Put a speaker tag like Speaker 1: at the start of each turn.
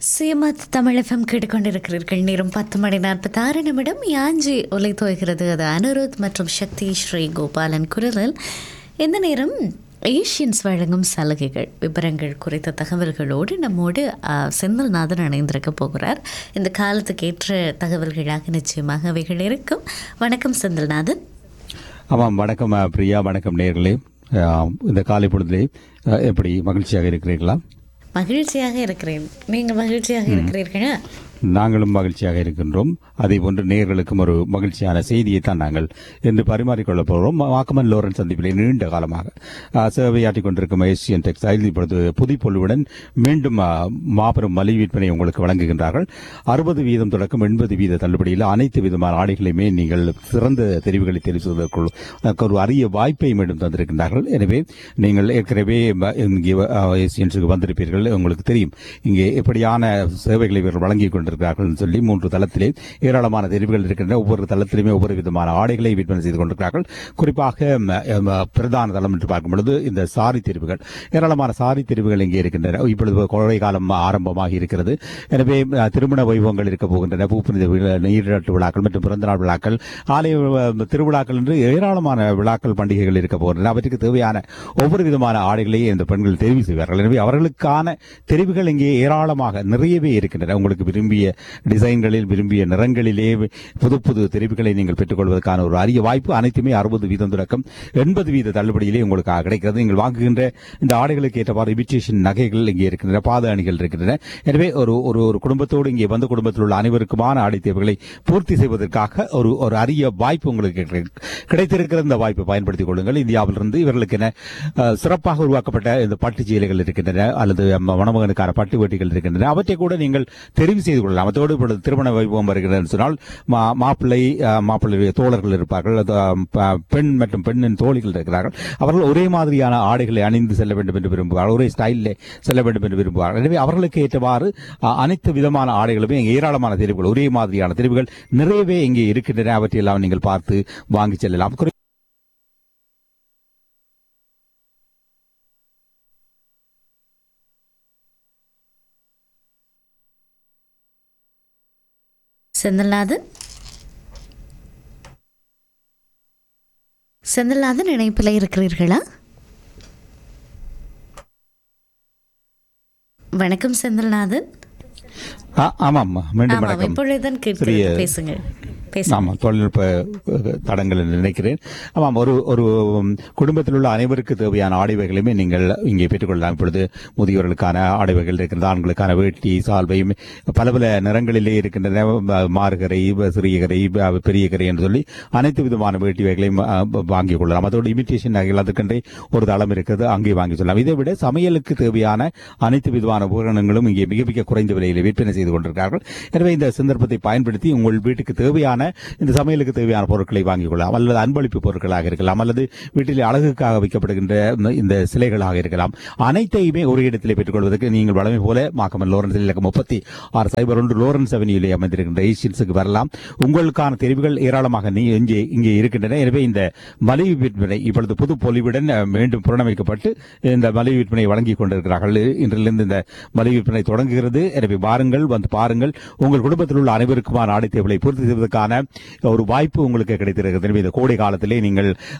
Speaker 1: சுயமத் Tamil FM கேட்டுக்கொண்டிருக்கிறீர்கள் நேரம் பத்து மணி நாற்பத்தி ஆறு நிமிடம் யாஞ்சி ஒலை தோய்கிறது அது அனுருத் மற்றும் சக்தி ஸ்ரீ கோபாலன் குரலில் இந்த நேரம் ஏஷியன்ஸ் வழங்கும் சலுகைகள் விவரங்கள் குறித்த தகவல்களோடு நம்மோடு ஆ, செந்தில்நாதன் இணைந்திருக்க போகிறார் இந்த காலத்துக்கு ஏற்ற தகவல்களாக நிச்சயமாக அவைகள் இருக்கும் வணக்கம் செந்தில்நாதன்
Speaker 2: ஆமாம் வணக்கம் அஹ், பிரியா வணக்கம் நேர்களே இந்த காலை பொழுதிலே அஹ், எப்படி மகிழ்ச்சியாக இருக்கிறீர்களா
Speaker 1: மகிழ்ச்சியாக இருக்கிறேன் நீங்கள் மகிழ்ச்சியாக இருக்கிறீர்களா
Speaker 2: நாங்களும் மகிழ்ச்சியாக இருக்கின்றோம் அதே போன்று நேர்களுக்கும் ஒரு மகிழ்ச்சியான செய்தியை தான் நாங்கள் என்று பரிமாறிக்கொள்ளப் போகிறோம் வாக்கமன் லோரன் சந்திப்பிலே நீண்ட காலமாக அஹ், சேவையாற்றிக் கொண்டிருக்கும் ஏசியன் டெக்ஸ்டைல் இப்பொழுது புதுப்பொலிவுடன் மீண்டும் அஹ், மாபெரும் மலிவு விற்பனை உங்களுக்கு வழங்குகின்றார்கள் அறுபது வீதம் தொடக்கம் எண்பது வீத தள்ளுபடியில் அனைத்து விதமான ஆடைகளையுமே நீங்கள் சிறந்த தெரிவுகளை தெரிவு செய்வதற்குள் அதற்கு ஒரு அரிய வாய்ப்பை மீண்டும் தந்திருக்கின்றார்கள் எனவே நீங்கள் ஏற்கனவே ம- இங்கே அஹ், ஏசியன்ஸுக்கு வந்திருப்பீர்கள் உங்களுக்கு தெரியும் இங்கே எப்படியான சேவைகளை இவர்கள் வழங்கிக் கொண்டிருக்கிறார்கள் என்று சொல்லி மூன்று தளத்திலே ஏராளமான தெரிவுகள் இருக்கின்றன ஒவ்வொரு தளத்திலுமே ஒவ்வொரு விதமான ஆடைகளை விற்பனை செய்து கொண்டிருக்கிறார்கள் குறிப்பாக ம, ம, பிரதான தளம் என்று பார்க்கும் பொழுது இந்த சாரி தெரிவுகள் ஏராளமான சாரி தெரிவுகள் இங்கே இருக்கின்றன இப்பொழுது கோடை காலம் ஆரம்பமாகி இருக்கிறது எனவே அஹ், திருமண வைபவங்கள் இருக்க போகின்றன பூப்புனித விழா, நீராட்டு விழாக்கள் மற்றும் பிறந்தநாள் விழாக்கள் ஆலய அஹ், திருவிழாக்கள் என்று ஏராளமான விழாக்கள் பண்டிகைகள் இருக்க போகின்றன அவற்றுக்கு தேவையான ஒவ்வொரு விதமான ஆடைகளையும் இந்த பெண்கள் தெரிவு செய்வார்கள் எனவே அவர்களுக்கான தெரிவுகள் இங்கே ஏராளமாக நிறையவே இருக்கின்றன உங்களுக்கு விரும்பிய டிசைன்களில் விரும்பிய நிறங்களிலே புது புது தெரிவுகளை நீங்கள் பெற்றுக்கொள்வதற்கான ஒரு அரிய வாய்ப்பு அனைத்துமே அறுபது வீதம் தொடக்கம் எண்பது வீத தள்ளுபடியிலே உங்களுக்கு கிடைக்கிறது நீங்கள் வாங்குகின்ற இந்த ஆடைகளுக்கு ஏற்றவாறு இமிட்டேஷன் நகைகள் இங்கே இருக்கின்றன பாத அணிகள் இருக்கின்றன எனவே ஒரு ஒரு ஒரு குடும்பத்தோடு இங்கே வந்த குடும்பத்தில் உள்ள அனைவருக்குமான ஆடை தேவைகளை பூர்த்தி செய்வதற்காக ஒரு ஒரு அரிய வாய்ப்பு உங்களுக்கு கிடை- கிடைத்திருக்கிற இந்த வாய்ப்பை பயன்படுத்திக் கொள்ளுங்கள் இந்தியாவிலிருந்து இவர்களுக்கு என அஹ், சிறப்பாக உருவாக்கப்பட்ட இந்த பட்டு சேலைகள் இருக்கின்றன அல்லது ம- மணமகனுக்கான பட்டு வேட்டிகள் இருக்கின்றன அவற்றை கூட நீங்கள் தெரிவு செய்து கொள்ளலாம் அதோடு இப்பொழுது திருமண வைபவம் வருகிறது என்று சொன்னால் மா- மாப்பிள்ளை அஹ், மாப்பிள்ளையுடைய தோழர்கள் இருப்பார்கள் அது, அஹ், ப- பெண் மற்றும் பெண்ணின் தோழிகள் இருக்கிறார்கள் அவர்கள் ஒரே மாதிரியான ஆடைகளை அணிந்து செல்ல வேண்டும் என்று விரும்புவார்கள் ஒரே ஸ்டைலில் செல்ல வேண்டும் என்று விரும்புவார்கள் எனவே அவர்களுக்கு ஏற்றவாறு அஹ், அனைத்து விதமான ஆடைகளுமே இங்கே ஏராளமான தெரிவுகள் ஒரே மாதிரியான தெரிவுகள் நிறையவே இங்கே இருக்கின்றன அவற்றையெல்லாம் நீங்கள் பார்த்து வாங்கி செல்லலாம் குறி-
Speaker 1: செந்தில்நாதன் செந்தில்நாதன் இணைப்பில் இருக்கிறீர்களா வணக்கம் செந்தில்நாதன்
Speaker 2: ஆ, ஆமாம் மீண்டும்
Speaker 1: ஆமாம்
Speaker 2: வணக்கம்
Speaker 1: இப்பொழுதுதான் கேட்கிறது
Speaker 2: சிறிய
Speaker 1: பேசுங்க பேசுங்க
Speaker 2: ஆமாம் தொழில்நுட்ப அஹ், தடங்கள் என்று நினைக்கிறேன் ஆமாம் ஒரு ஒரு உம், குடும்பத்தில் உள்ள அனைவருக்கு தேவையான ஆடைவைகளையுமே நீங்கள் இங்கே பெற்றுக்கொள்ளலாம் இப்பொழுது முதியோர்களுக்கான ஆடைவைகள் இருக்கின்றது ஆண்களுக்கான வேட்டி சால்வை பல பல நிறங்களிலே இருக்கின்றன ம- மாறுகரை ப- சிறிய கரை ப- பெரிய கரை என்று சொல்லி அனைத்து விதமான வேட்டி வகைகளையும் அஹ், ப- வாங்கிக் கொள்ளலாம் அதோடு இமிட்டேஷன் நகைகள் அதுக்கென்றே ஒரு தளம் இருக்கிறது அங்கே வாங்கி சொல்லலாம் இதை விட சமையலுக்கு தேவையான அனைத்து விதமான உபகரணங்களும் இங்கே மிக மிக குறைந்த விலையில் விற்பனை செய்து கொண்டிருக்கிறார்கள் எனவே இந்த சந்தர்ப்பத்தை பயன்படுத்தி உங்கள் வீட்டுக்கு தேவையான இந்த சமையலுக்கு தேவையான பொருட்களை வாங்கிக் கொள்ளலாம் அல்லது அன்பளிப்பு பொருட்களாக இருக்கலாம் அல்லது வீட்டில் அழகுக்காக வைக்கப்படுகின்ற இந்த- இந்த சிலைகளாக இருக்கலாம் அனைத்தையுமே ஒரு இடத்திலே பெற்றுக்கொள்வதற்கு நீங்கள் வழமை போல மாக்கமன் லோரன்ஸ் இலக்கம் முப்பத்தி ஆறு சைபர் ஒன்று லோரன்ஸ் அவென்யூலே அமைந்திருக்கின்ற ஏசியன்ஸுக்கு வரலாம் உங்களுக்கான தெரிவுகள் ஏராளமாக நீ இங்கே இங்கே இருக்கின்றன எனவே இந்த மலிவு விற்பனை இப்பொழுது புது பொலிவுடன் அஹ், மீண்டும் புறணமைக்கப்பட்டு இந்த மலிவு விற்பனை வழங்கிக் கொண்டிருக்கிறார்கள் இன்றிலிருந்து இந்த மலிவு விற்பனை தொடங்குகிறது எனவே வாருங்கள் வந்து பாருங்கள் உங்கள் குடும்பத்தில் உள்ள அனைவருக்குமான ஆடை தேவைகளை பூர்த்தி செய்வதற்கான ஒரு வாய்ப்பு உங்களுக்கு கிடைத்திருக்கிறது எனவே இந்த கோடை காலத்திலே நீங்கள்